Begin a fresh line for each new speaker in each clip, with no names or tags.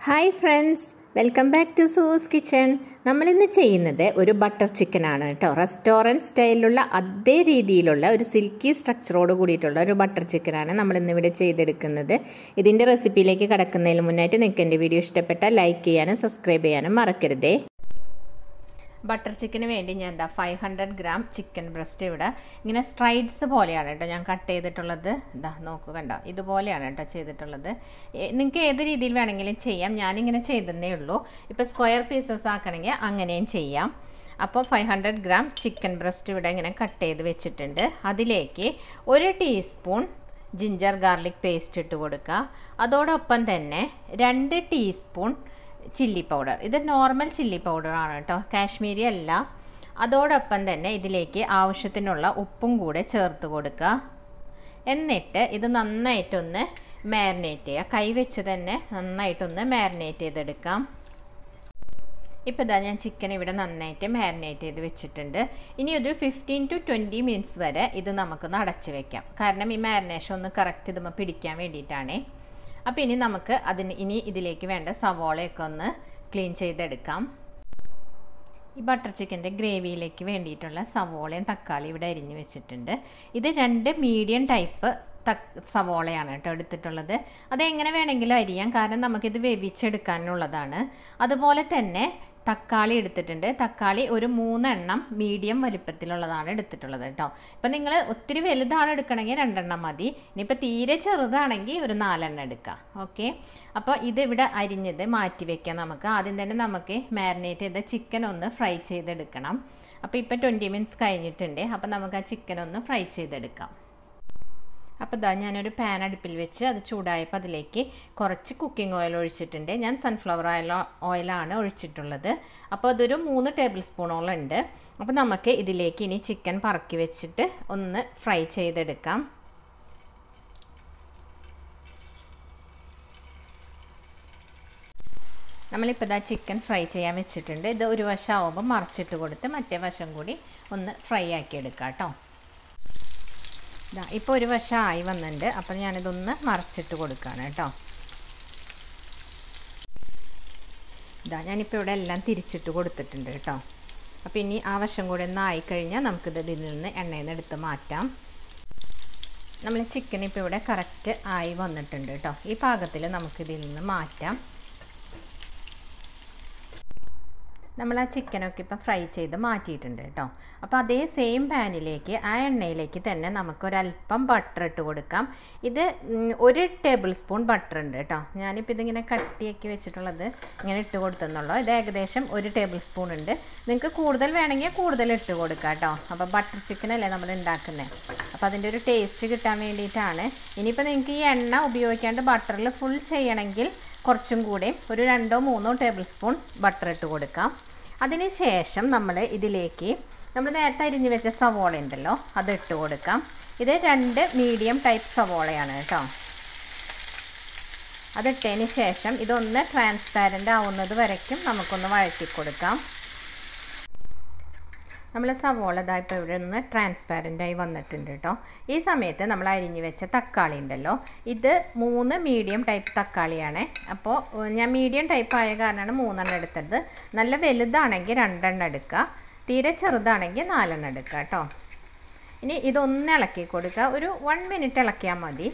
hi friends welcome back to Sue's kitchen നമ്മളിന്ന് ചെയ്യുന്നത് ഒരു ബട്ടർ ചിക്കൻ ആണ് കേട്ടോ റെസ്റ്റോറൻറ്റ് സ്റ്റൈലിലുള്ള അതേ രീതിയിലുള്ള ഒരു സിൽക്കി സ്ട്രക്ചറോട് കൂടിയിട്ടുള്ള ഒരു ബട്ടർ ചിക്കനാണ് നമ്മളിന്ന് ഇവിടെ ചെയ്തെടുക്കുന്നത് ഇതിൻ്റെ റെസിപ്പിയിലേക്ക് കടക്കുന്നതിന് മുന്നായിട്ട് നിങ്ങൾക്ക് എൻ്റെ വീഡിയോ ഇഷ്ടപ്പെട്ടാൽ ലൈക്ക് ചെയ്യാനും സബ്സ്ക്രൈബ് ചെയ്യാനും മറക്കരുതേ ബട്ടർ ചിക്കന് വേണ്ടി ഞാൻ എന്താ five hundred gram chicken breast ഇവിടെ ഇങ്ങനെ സ്ട്രൈഡ്സ് പോലെയാണ് കേട്ടോ ഞാൻ കട്ട് ചെയ്തിട്ടുള്ളത് എന്താ നോക്കുക കണ്ടോ ഇതുപോലെയാണ് കേട്ടോ ചെയ്തിട്ടുള്ളത് നിങ്ങൾക്ക് ഏത് രീതിയിൽ വേണമെങ്കിലും ചെയ്യാം ഞാനിങ്ങനെ ചെയ്തതേ ഉള്ളൂ ഇപ്പോൾ സ്ക്വയർ പീസസ് ആക്കണമെങ്കിൽ അങ്ങനെയും ചെയ്യാം അപ്പോൾ five hundred gram chicken breast ഇവിടെ ഇങ്ങനെ കട്ട് ചെയ്ത് വെച്ചിട്ടുണ്ട് അതിലേക്ക് ഒരു ടീസ്പൂൺ ജിഞ്ചർ ഗാർലിക് പേസ്റ്റ് ഇട്ട് കൊടുക്കുക അതോടൊപ്പം തന്നെ രണ്ട് ടീസ്പൂൺ ചില്ലി പൗഡർ ഇത് നോർമൽ ചില്ലി പൗഡർ ആണ് കേട്ടോ കാശ്മീരി അല്ല അതോടൊപ്പം തന്നെ ഇതിലേക്ക് ആവശ്യത്തിനുള്ള ഉപ്പും കൂടെ ചേർത്ത് കൊടുക്കുക എന്നിട്ട് ഇത് നന്നായിട്ടൊന്ന് മാരിനേറ്റ് ചെയ്യുക കൈ വെച്ച് തന്നെ നന്നായിട്ടൊന്ന് മാരിനേറ്റ് ചെയ്തെടുക്കാം ഇപ്പോൾ ഇതാ ഞാൻ ചിക്കൻ ഇവിടെ നന്നായിട്ട് മാരിനേറ്റ് ചെയ്ത് വെച്ചിട്ടുണ്ട് ഇനി ഒരു ഫിഫ്റ്റീൻ ടു ട്വൻറ്റി മിനിറ്റ്സ് വരെ ഇത് നമുക്കൊന്ന് അടച്ച് വെക്കാം കാരണം ഈ മാരിനേഷൻ ഒന്ന് കറക്റ്റ് ഇതുമ്പോൾ പിടിക്കാൻ വേണ്ടിയിട്ടാണേ അപ്പോൾ ഇനി നമുക്ക് അതിന് ഇനി ഇതിലേക്ക് വേണ്ട സവോളയൊക്കെ ഒന്ന് ക്ലീൻ ചെയ്തെടുക്കാം ഈ ബട്ടർ ചിക്കൻ്റെ ഗ്രേവിയിലേക്ക് വേണ്ടിയിട്ടുള്ള സവോളയും തക്കാളി ഇവിടെ അരിഞ്ഞ് വെച്ചിട്ടുണ്ട് ഇത് രണ്ട് മീഡിയം ടൈപ്പ് തക് സവോളയാണ് കേട്ടോ എടുത്തിട്ടുള്ളത് അതെങ്ങനെ വേണമെങ്കിലും അരിയാം കാരണം നമുക്കിത് വേവിച്ചെടുക്കാനുള്ളതാണ് അതുപോലെ തന്നെ തക്കാളി എടുത്തിട്ടുണ്ട് തക്കാളി ഒരു മൂന്നെണ്ണം മീഡിയം വലിപ്പത്തിലുള്ളതാണ് എടുത്തിട്ടുള്ളത് കേട്ടോ ഇപ്പം നിങ്ങൾ ഒത്തിരി വലുതാണ് എടുക്കണമെങ്കിൽ രണ്ടെണ്ണം മതി ഇനിയിപ്പോൾ തീരെ ചെറുതാണെങ്കിൽ ഒരു നാലെണ്ണം എടുക്കാം ഓക്കെ അപ്പോൾ ഇത് ഇവിടെ അരിഞ്ഞത് മാറ്റി വെക്കാം നമുക്ക് ആദ്യം തന്നെ നമുക്ക് മാരിനേറ്റ് ചെയ്ത ചിക്കൻ ഒന്ന് ഫ്രൈ ചെയ്തെടുക്കണം അപ്പോൾ ഇപ്പോൾ ട്വൻറ്റി മിനിറ്റ്സ് കഴിഞ്ഞിട്ടുണ്ട് അപ്പോൾ നമുക്ക് ആ ചിക്കൻ ഒന്ന് ഫ്രൈ ചെയ്തെടുക്കാം അപ്പോൾ ഇതാ ഞാനൊരു പാൻ അടുപ്പിൽ വെച്ച് അത് ചൂടായപ്പോൾ അതിലേക്ക് കുറച്ച് കുക്കിംഗ് ഓയിൽ ഒഴിച്ചിട്ടുണ്ട് ഞാൻ സൺഫ്ലവർ ഓയിൽ ഓയിലാണ് ഒഴിച്ചിട്ടുള്ളത് അപ്പോൾ അതൊരു മൂന്ന് ടേബിൾ സ്പൂണോളം ഉണ്ട് അപ്പോൾ നമുക്ക് ഇതിലേക്ക് ഇനി ചിക്കൻ പറക്കി വെച്ചിട്ട് ഒന്ന് ഫ്രൈ ചെയ്തെടുക്കാം നമ്മളിപ്പോൾ ഇതാ ചിക്കൻ ഫ്രൈ ചെയ്യാൻ വെച്ചിട്ടുണ്ട് ഇത് ഒരു വശം ആവുമ്പോൾ മറിച്ചിട്ട് കൊടുത്ത് മറ്റേ വശം കൂടി ഒന്ന് ഫ്രൈ ആക്കി എടുക്കാം കേട്ടോ ഇതാ ഇപ്പോൾ ഒരു വശം ആയി വന്നിട്ടുണ്ട് അപ്പം ഞാനിതൊന്ന് മറച്ചിട്ട് കൊടുക്കുകയാണ് കേട്ടോ ഇതാ ഞാനിപ്പോൾ ഇവിടെ എല്ലാം തിരിച്ചിട്ട് കൊടുത്തിട്ടുണ്ട് കേട്ടോ അപ്പോൾ ഇനി ആ വശം കൂടി ഒന്ന് ആയിക്കഴിഞ്ഞാൽ നമുക്കിത് ഇതിൽ നിന്ന് എണ്ണയിൽ നിന്ന് എടുത്ത് മാറ്റാം നമ്മൾ ചിക്കൻ ഇപ്പോൾ ഇവിടെ കറക്റ്റ് ആയി വന്നിട്ടുണ്ട് കേട്ടോ ഈ പാകത്തിൽ നമുക്കിതിൽ നിന്ന് മാറ്റാം നമ്മൾ ആ ചിക്കനൊക്കെ ഇപ്പം ഫ്രൈ ചെയ്ത് മാറ്റിയിട്ടുണ്ട് കേട്ടോ അപ്പോൾ അതേ സെയിം പാനിലേക്ക് ആ എണ്ണയിലേക്ക് തന്നെ നമുക്കൊരല്പം ബട്ടർ ഇട്ട് കൊടുക്കാം ഇത് ഒരു ടേബിൾ സ്പൂൺ ബട്ടർ ഉണ്ട് കേട്ടോ ഞാനിപ്പോൾ ഇതിങ്ങനെ കട്ടിയാക്കി വെച്ചിട്ടുള്ളത് ഇങ്ങനെ ഇട്ട് കൊടുത്തെന്നുള്ളൂ ഇത് ഏകദേശം ഒരു ടേബിൾ സ്പൂൺ ഉണ്ട് നിങ്ങൾക്ക് കൂടുതൽ വേണമെങ്കിൽ കൂടുതൽ ഇട്ട് കൊടുക്കാം കേട്ടോ അപ്പോൾ ബട്ടർ ചിക്കനല്ലേ നമ്മൾ ഉണ്ടാക്കുന്നത് അപ്പോൾ അതിൻ്റെ ഒരു ടേസ്റ്റ് കിട്ടാൻ വേണ്ടിയിട്ടാണ് ഇനിയിപ്പോൾ നിങ്ങൾക്ക് ഈ എണ്ണ ഉപയോഗിക്കാണ്ട് ബട്ടറിൽ ഫുൾ ചെയ്യണമെങ്കിൽ കുറച്ചും കൂടെ ഒരു രണ്ടോ മൂന്നോ ടേബിൾ സ്പൂൺ ബട്ടർ ഇട്ട് കൊടുക്കാം അതിന് ശേഷം നമ്മൾ ഇതിലേക്ക് നമ്മൾ നേരത്തെ അരിഞ്ഞ് വെച്ച സവോള ഉണ്ടല്ലോ അത് ഇട്ട് കൊടുക്കാം ഇത് രണ്ട് മീഡിയം ടൈപ്പ് സവോളയാണ് കേട്ടോ അതിട്ടതിന് ശേഷം ഇതൊന്ന് ട്രാൻസ്പാരൻ്റ് ആവുന്നത് വരയ്ക്കും നമുക്കൊന്ന് വഴറ്റി കൊടുക്കാം നമ്മൾ സവോള ഇതാ ഇപ്പോൾ ഇവിടെ നിന്ന് ട്രാൻസ്പാരൻ്റായി വന്നിട്ടുണ്ട് കേട്ടോ ഈ സമയത്ത് നമ്മൾ അരിഞ്ഞ് വെച്ച തക്കാളി ഉണ്ടല്ലോ ഇത് മൂന്ന് മീഡിയം ടൈപ്പ് തക്കാളിയാണ് അപ്പോൾ ഞാൻ മീഡിയം ടൈപ്പ് ആയ കാരണമാണ് മൂന്നെണ്ണം എടുത്തത് നല്ല വലുതാണെങ്കിൽ രണ്ടെണ്ണം എടുക്കുക തീരെ ചെറുതാണെങ്കിൽ നാലെണ്ണം എടുക്കുക കേട്ടോ ഇനി ഇതൊന്ന് ഇളക്കി കൊടുക്കുക ഒരു വൺ മിനിറ്റ് ഇളക്കിയാൽ മതി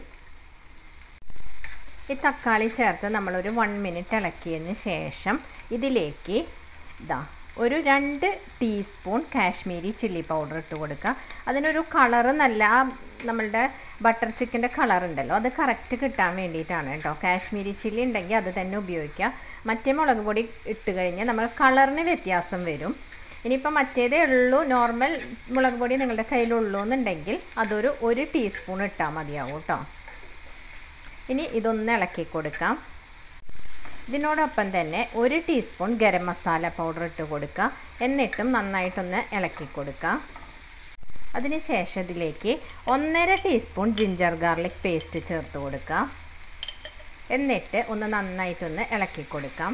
ഈ തക്കാളി ചേർത്ത് നമ്മളൊരു വൺ മിനിറ്റ് ഇളക്കിയതിന് ശേഷം ഇതിലേക്ക് ഇതാ ഒരു രണ്ട് ടീസ്പൂൺ കാശ്മീരി ചില്ലി പൗഡർ ഇട്ട് കൊടുക്കുക അതിനൊരു കളറ് നല്ല നമ്മളുടെ ബട്ടർ ചിക്കൻ്റെ കളർ ഉണ്ടല്ലോ അത് കറക്റ്റ് കിട്ടാൻ വേണ്ടിയിട്ടാണ് കേട്ടോ കാശ്മീരി ചില്ലി ഉണ്ടെങ്കിൽ അത് തന്നെ ഉപയോഗിക്കുക മറ്റേ മുളക് പൊടി ഇട്ട് കഴിഞ്ഞാൽ നമ്മൾ കളറിന് വ്യത്യാസം വരും ഇനിയിപ്പോൾ മറ്റേതേ ഉള്ളൂ നോർമൽ മുളക് പൊടി നിങ്ങളുടെ കയ്യിലുള്ളൂ എന്നുണ്ടെങ്കിൽ അതൊരു ഒരു ടീസ്പൂൺ ഇട്ടാൽ മതിയാവും കേട്ടോ ഇനി ഇതൊന്ന് ഇളക്കി കൊടുക്കാം ഇതിനോടൊപ്പം തന്നെ ഒരു ടീസ്പൂൺ ഗരം മസാല പൗഡർ ഇട്ട് കൊടുക്കുക എന്നിട്ടും നന്നായിട്ടൊന്ന് ഇളക്കി കൊടുക്കുക അതിനുശേഷം ഇതിലേക്ക് ഒന്നര ടീസ്പൂൺ ജിഞ്ചർ ഗാർലിക് പേസ്റ്റ് ചേർത്ത് കൊടുക്കുക എന്നിട്ട് ഒന്ന് നന്നായിട്ടൊന്ന് ഇളക്കി കൊടുക്കാം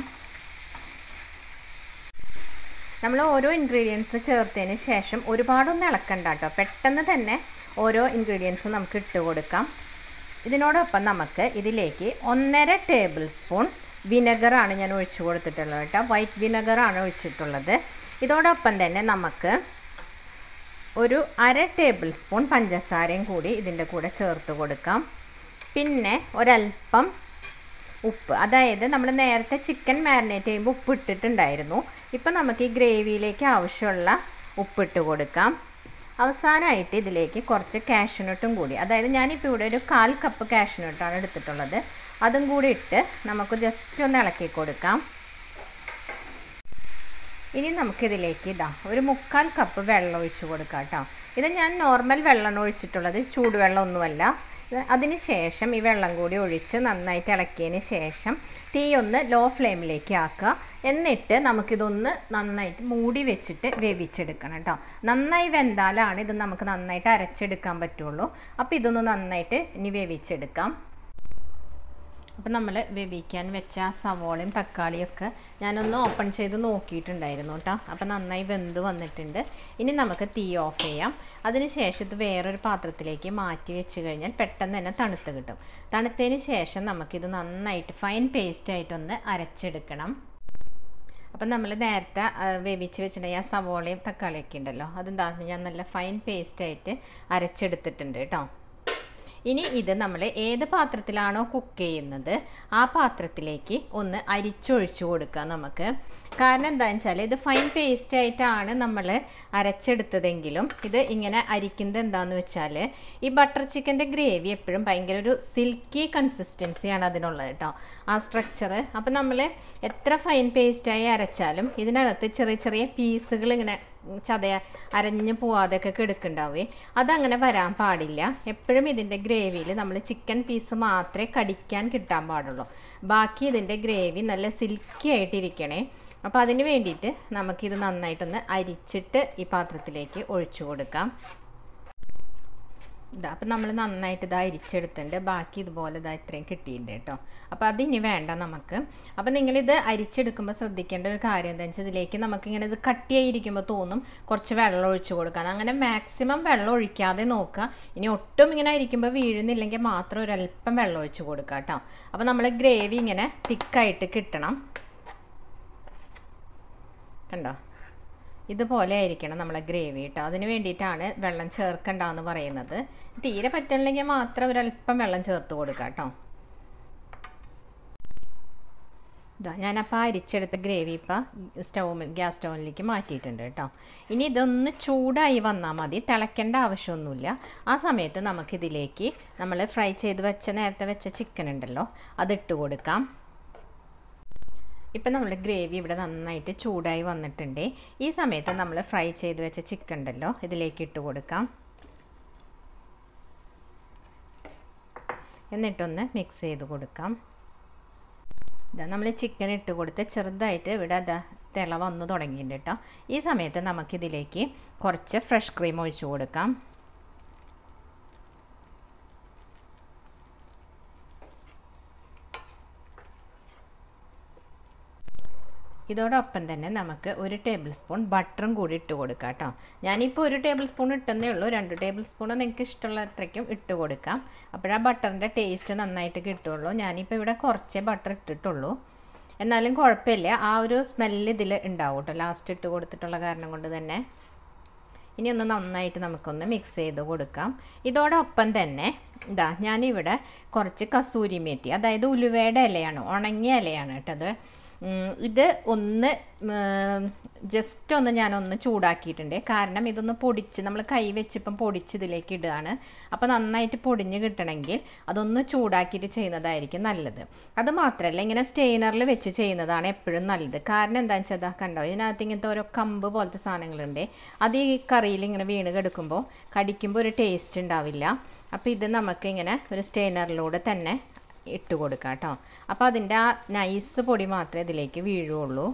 നമ്മൾ ഓരോ ഇൻഗ്രീഡിയൻസ് ചേർത്തതിന് ശേഷം ഒരുപാടൊന്നും ഇളക്കണ്ട കേട്ടോ പെട്ടെന്ന് തന്നെ ഓരോ ഇൻഗ്രീഡിയൻസ് നമുക്ക് ഇട്ട് കൊടുക്കാം ഇതിനോടൊപ്പം നമുക്ക് ഇതിലേക്ക് ഒന്നര ടേബിൾ സ്പൂൺ വിനെഗറാണ് ഞാൻ ഒഴിച്ചു കൊടുത്തിട്ടുള്ളത് കേട്ടോ വൈറ്റ് വിനെഗറാണ് ഒഴിച്ചിട്ടുള്ളത് ഇതോടൊപ്പം തന്നെ നമുക്ക് ഒരു അര ടേബിൾ സ്പൂൺ പഞ്ചസാരയും കൂടി ഇതിൻ്റെ കൂടെ ചേർത്ത് കൊടുക്കാം പിന്നെ ഒരല്പം ഉപ്പ് അതായത് നമ്മൾ നേരത്തെ ചിക്കൻ മാരിനേറ്റ് ചെയ്യുമ്പോൾ ഉപ്പ് ഇട്ടിട്ടുണ്ടായിരുന്നു ഇപ്പം നമുക്ക് ഈ ഗ്രേവിയിലേക്ക് ആവശ്യമുള്ള ഉപ്പിട്ട് കൊടുക്കാം അവസാനമായിട്ട് ഇതിലേക്ക് കുറച്ച് കാഷ്യൂനട്ടും കൂടി അതായത് ഞാനിപ്പോൾ ഇവിടെ ഒരു കാൽ കപ്പ് കാഷ്യൂനട്ടാണ് എടുത്തിട്ടുള്ളത് അതും കൂടി ഇട്ട് നമുക്ക് ജസ്റ്റ് ഒന്ന് ഇളക്കി കൊടുക്കാം ഇനി നമുക്കിതിലേക്ക് ഇതാ ഒരു മുക്കാൽ കപ്പ് വെള്ളം ഒഴിച്ച് കൊടുക്കാം കേട്ടോ ഇത് ഞാൻ നോർമൽ വെള്ളമാണ് ഒഴിച്ചിട്ടുള്ളത് ചൂടുവെള്ളം ഒന്നുമല്ല അതിന് ശേഷം ഈ വെള്ളം കൂടി ഒഴിച്ച് നന്നായിട്ട് ഇളക്കിയതിന് ശേഷം തീ ഒന്ന് ലോ ഫ്ലെയിമിലേക്ക് ആക്കുക എന്നിട്ട് നമുക്കിതൊന്ന് നന്നായിട്ട് മൂടി വെച്ചിട്ട് വേവിച്ചെടുക്കണം കേട്ടോ നന്നായി വെന്താലാണ് ഇത് നമുക്ക് നന്നായിട്ട് അരച്ചെടുക്കാൻ പറ്റുള്ളൂ അപ്പോൾ ഇതൊന്ന് നന്നായിട്ട് ഇനി വേവിച്ചെടുക്കാം അപ്പം നമ്മൾ വേവിക്കാൻ വെച്ച സവോളയും തക്കാളിയും ഒക്കെ ഞാനൊന്ന് ഓപ്പൺ ചെയ്ത് നോക്കിയിട്ടുണ്ടായിരുന്നു കേട്ടോ അപ്പം നന്നായി വെന്ത് വന്നിട്ടുണ്ട് ഇനി നമുക്ക് തീ ഓഫ് ചെയ്യാം അതിനുശേഷം ഇത് വേറൊരു പാത്രത്തിലേക്ക് മാറ്റി വെച്ച് കഴിഞ്ഞാൽ പെട്ടെന്ന് തന്നെ തണുത്ത് കിട്ടും തണുത്തതിന് ശേഷം നമുക്കിത് നന്നായിട്ട് ഫൈൻ പേസ്റ്റായിട്ടൊന്ന് അരച്ചെടുക്കണം അപ്പം നമ്മൾ നേരത്തെ വേവിച്ച് വെച്ചിട്ടുണ്ടെങ്കിൽ ആ സവോളയും തക്കാളിയൊക്കെ ഉണ്ടല്ലോ അതെന്താ ഞാൻ നല്ല ഫൈൻ പേസ്റ്റായിട്ട് അരച്ചെടുത്തിട്ടുണ്ട് കേട്ടോ ഇനി ഇത് നമ്മൾ ഏത് പാത്രത്തിലാണോ കുക്ക് ചെയ്യുന്നത് ആ പാത്രത്തിലേക്ക് ഒന്ന് അരിച്ചൊഴിച്ചു കൊടുക്കുക നമുക്ക് കാരണം എന്താണെന്ന് വെച്ചാൽ ഇത് ഫൈൻ പേസ്റ്റ് ആയിട്ടാണ് നമ്മൾ അരച്ചെടുത്തതെങ്കിലും ഇത് ഇങ്ങനെ അരിക്കുന്നത് എന്താണെന്ന് വെച്ചാൽ ഈ ബട്ടർ ചിക്കൻ്റെ ഗ്രേവി എപ്പോഴും ഭയങ്കര ഒരു സിൽക്കി കൺസിസ്റ്റൻസിയാണ് അതിനുള്ളത് കേട്ടോ ആ സ്ട്രക്ചർ അപ്പം നമ്മൾ എത്ര ഫൈൻ പേസ്റ്റായി അരച്ചാലും ഇതിനകത്ത് ചെറിയ ചെറിയ പീസുകൾ ഇങ്ങനെ ചതയ അരഞ്ഞു പോവാതെയൊക്കെ കിടക്കുന്നുണ്ടാവേ അതങ്ങനെ വരാൻ പാടില്ല എപ്പോഴും ഇതിൻ്റെ ഗ്രേവിയിൽ നമ്മൾ ചിക്കൻ പീസ് മാത്രമേ കടിക്കാൻ കിട്ടാൻ പാടുള്ളൂ ബാക്കി ഇതിൻ്റെ ഗ്രേവി നല്ല സിൽക്കി ആയിട്ടിരിക്കണേ അപ്പോൾ അതിന് വേണ്ടിയിട്ട് നമുക്കിത് നന്നായിട്ടൊന്ന് അരിച്ചിട്ട് ഈ പാത്രത്തിലേക്ക് ഒഴിച്ചു കൊടുക്കാം ഇതാ അപ്പം നമ്മൾ നന്നായിട്ട് ഇത് അരിച്ചെടുത്തിട്ടുണ്ട് ബാക്കി ഇതുപോലെ ഇതാ ഇത്രയും കിട്ടിയിട്ടുണ്ട് കേട്ടോ അപ്പോൾ അതിനി വേണ്ട നമുക്ക് അപ്പോൾ നിങ്ങളിത് അരിച്ചെടുക്കുമ്പോൾ ശ്രദ്ധിക്കേണ്ട ഒരു കാര്യം എന്താ വെച്ചാൽ ഇതിലേക്ക് നമുക്കിങ്ങനെ ഇത് കട്ടിയായിരിക്കുമ്പോൾ തോന്നും കുറച്ച് വെള്ളം ഒഴിച്ചു കൊടുക്കാൻ അങ്ങനെ മാക്സിമം വെള്ളം ഒഴിക്കാതെ നോക്കുക ഇനി ഒട്ടും ഇങ്ങനെ അരിക്കുമ്പോൾ വീഴുന്നില്ലെങ്കിൽ മാത്രം ഒരല്പം വെള്ളം ഒഴിച്ചു കൊടുക്കുക കേട്ടോ അപ്പോൾ നമ്മൾ ഗ്രേവി ഇങ്ങനെ തിക്കായിട്ട് കിട്ടണം കണ്ടോ ഇതുപോലെ ആയിരിക്കണം നമ്മളെ ഗ്രേവി കേട്ടോ അതിന് വേണ്ടിയിട്ടാണ് വെള്ളം ചേർക്കണ്ടെന്ന് പറയുന്നത് തീരെ പറ്റണില്ലെങ്കിൽ മാത്രം ഒരല്പം വെള്ളം ചേർത്ത് കൊടുക്കുക കേട്ടോ ഇതാ ഞാനപ്പോൾ അരിച്ചെടുത്ത ഗ്രേവി ഇപ്പം സ്റ്റൗമിൽ ഗ്യാസ് സ്റ്റൗവിലേക്ക് മാറ്റിയിട്ടുണ്ട് കേട്ടോ ഇനി ഇതൊന്ന് ചൂടായി വന്നാൽ മതി തിളയ്ക്കേണ്ട ആവശ്യമൊന്നുമില്ല ആ സമയത്ത് നമുക്കിതിലേക്ക് നമ്മൾ ഫ്രൈ ചെയ്ത് വെച്ച നേരത്തെ വെച്ച ചിക്കൻ ഉണ്ടല്ലോ അതിട്ട് കൊടുക്കാം ഇപ്പം നമ്മൾ ഗ്രേവി ഇവിടെ നന്നായിട്ട് ചൂടായി വന്നിട്ടുണ്ട് ഈ സമയത്ത് നമ്മൾ ഫ്രൈ ചെയ്ത് വെച്ച ചിക്കൻ ഉണ്ടല്ലോ ഇതിലേക്ക് ഇട്ട് കൊടുക്കാം എന്നിട്ടൊന്ന് മിക്സ് ചെയ്ത് കൊടുക്കാം ഇതാ നമ്മൾ ചിക്കൻ ഇട്ട് കൊടുത്ത് ചെറുതായിട്ട് ഇവിടെ അതാ തിള വന്ന് തുടങ്ങിയിട്ടുണ്ട് കേട്ടോ ഈ സമയത്ത് നമുക്കിതിലേക്ക് കുറച്ച് ഫ്രഷ് ക്രീം ഒഴിച്ചു കൊടുക്കാം ഇതോടൊപ്പം തന്നെ നമുക്ക് ഒരു ടേബിൾ സ്പൂൺ ബട്ടറും കൂടി ഇട്ട് കൊടുക്കാം കേട്ടോ ഞാനിപ്പോൾ ഒരു ടേബിൾ സ്പൂൺ ഇട്ടെന്നേ ഉള്ളൂ രണ്ട് ടേബിൾ സ്പൂൺ നിങ്ങൾക്ക് ഇഷ്ടമുള്ള അത്രയ്ക്കും ഇട്ട് കൊടുക്കാം അപ്പോഴാ ബട്ടറിൻ്റെ ടേസ്റ്റ് നന്നായിട്ട് കിട്ടുള്ളൂ ഞാനിപ്പോൾ ഇവിടെ കുറച്ചേ ബട്ടർ ഇട്ടിട്ടുള്ളൂ എന്നാലും കുഴപ്പമില്ല ആ ഒരു സ്മെല്ല് ഇതിൽ ഉണ്ടാവും കേട്ടോ ലാസ്റ്റ് ഇട്ട് കൊടുത്തിട്ടുള്ള കാരണം കൊണ്ട് തന്നെ ഇനി ഒന്ന് നന്നായിട്ട് നമുക്കൊന്ന് മിക്സ് ചെയ്ത് കൊടുക്കാം ഇതോടൊപ്പം തന്നെ ഇതാ ഞാനിവിടെ കുറച്ച് കസൂരി മേത്തി അതായത് ഉലുവയുടെ ഇലയാണ് ഉണങ്ങിയ ഇലയാണ് കേട്ടത് ഇത് ഒന്ന് ജസ്റ്റ് ഒന്ന് ഞാനൊന്ന് ചൂടാക്കിയിട്ടുണ്ട് കാരണം ഇതൊന്ന് പൊടിച്ച് നമ്മൾ കൈ വെച്ചിപ്പം പൊടിച്ച് ഇതിലേക്ക് ഇടുകയാണ് അപ്പോൾ നന്നായിട്ട് പൊടിഞ്ഞ് കിട്ടണമെങ്കിൽ അതൊന്ന് ചൂടാക്കിയിട്ട് ചെയ്യുന്നതായിരിക്കും നല്ലത് അത് മാത്രമല്ല ഇങ്ങനെ സ്റ്റെയിനറിൽ വെച്ച് ചെയ്യുന്നതാണ് എപ്പോഴും നല്ലത് കാരണം എന്താണെന്ന് വെച്ചാൽ അതാ കണ്ടോ ഇതിനകത്ത് ഇങ്ങനത്തെ ഓരോ കമ്പ് പോലത്തെ സാധനങ്ങളുണ്ട് അത് ഈ കറിയിൽ ഇങ്ങനെ വീണ് കിടക്കുമ്പോൾ കടിക്കുമ്പോൾ ഒരു ടേസ്റ്റ് ഉണ്ടാവില്ല അപ്പോൾ ഇത് നമുക്ക് ഇങ്ങനെ ഒരു സ്റ്റെയിനറിലൂടെ തന്നെ ഇട്ട് കൊടുക്കാം കേട്ടോ അപ്പോൾ അതിൻ്റെ ആ നൈസ് പൊടി മാത്രമേ ഇതിലേക്ക് വീഴുള്ളൂ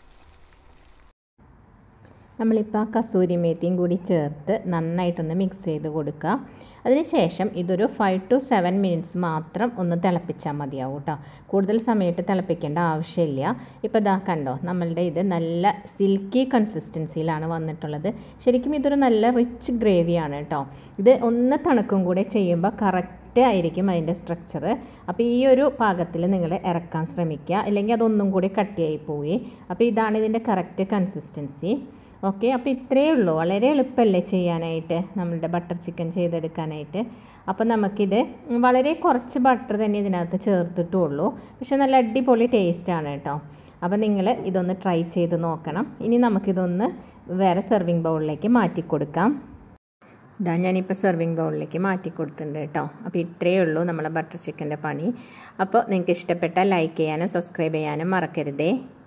നമ്മളിപ്പോൾ ആ കസൂരി മേത്തിയും കൂടി ചേർത്ത് നന്നായിട്ടൊന്ന് മിക്സ് ചെയ്ത് കൊടുക്കുക അതിനുശേഷം ഇതൊരു ഫൈവ് ടു സെവൻ മിനിറ്റ്സ് മാത്രം ഒന്ന് തിളപ്പിച്ചാൽ മതിയാവും കേട്ടോ കൂടുതൽ സമയത്ത് തിളപ്പിക്കേണ്ട ആവശ്യമില്ല ഇപ്പോൾ ഇതാ കണ്ടോ നമ്മളുടെ ഇത് നല്ല സിൽക്കി കൺസിസ്റ്റൻസിയിലാണ് വന്നിട്ടുള്ളത് ശരിക്കും ഇതൊരു നല്ല റിച്ച് ഗ്രേവിയാണ് കേട്ടോ ഇത് ഒന്ന് തണുക്കും കൂടെ ചെയ്യുമ്പോൾ കറക്റ്റ് കറക്റ്റ് ആയിരിക്കും അതിൻ്റെ സ്ട്രക്ചർ അപ്പോൾ ഈ ഒരു പാകത്തിൽ നിങ്ങൾ ഇറക്കാൻ ശ്രമിക്കുക അല്ലെങ്കിൽ അതൊന്നും കൂടി കട്ടിയായി പോയി അപ്പോൾ ഇതാണ് ഇതിൻ്റെ കറക്റ്റ് കൺസിസ്റ്റൻസി ഓക്കെ അപ്പോൾ ഇത്രയേ ഉള്ളൂ വളരെ എളുപ്പമല്ലേ ചെയ്യാനായിട്ട് നമ്മളുടെ ബട്ടർ ചിക്കൻ ചെയ്തെടുക്കാനായിട്ട് അപ്പോൾ നമുക്കിത് വളരെ കുറച്ച് ബട്ടർ തന്നെ ഇതിനകത്ത് ചേർത്തിട്ടുള്ളൂ പക്ഷെ നല്ല അടിപൊളി ടേസ്റ്റാണ് കേട്ടോ അപ്പോൾ നിങ്ങൾ ഇതൊന്ന് ട്രൈ ചെയ്ത് നോക്കണം ഇനി നമുക്കിതൊന്ന് വേറെ സെർവിങ് ബൗളിലേക്ക് മാറ്റി കൊടുക്കാം ഇതാ ഞാനിപ്പോൾ സെർവിങ് ബൗളിലേക്ക് മാറ്റി കൊടുത്തിട്ടുണ്ട് കേട്ടോ അപ്പോൾ ഇത്രയേ ഉള്ളൂ നമ്മളെ ബട്ടർ ചിക്കൻ്റെ പണി അപ്പോൾ നിങ്ങൾക്ക് ഇഷ്ടപ്പെട്ടാൽ ലൈക്ക് ചെയ്യാനും സബ്സ്ക്രൈബ് ചെയ്യാനും മറക്കരുതേ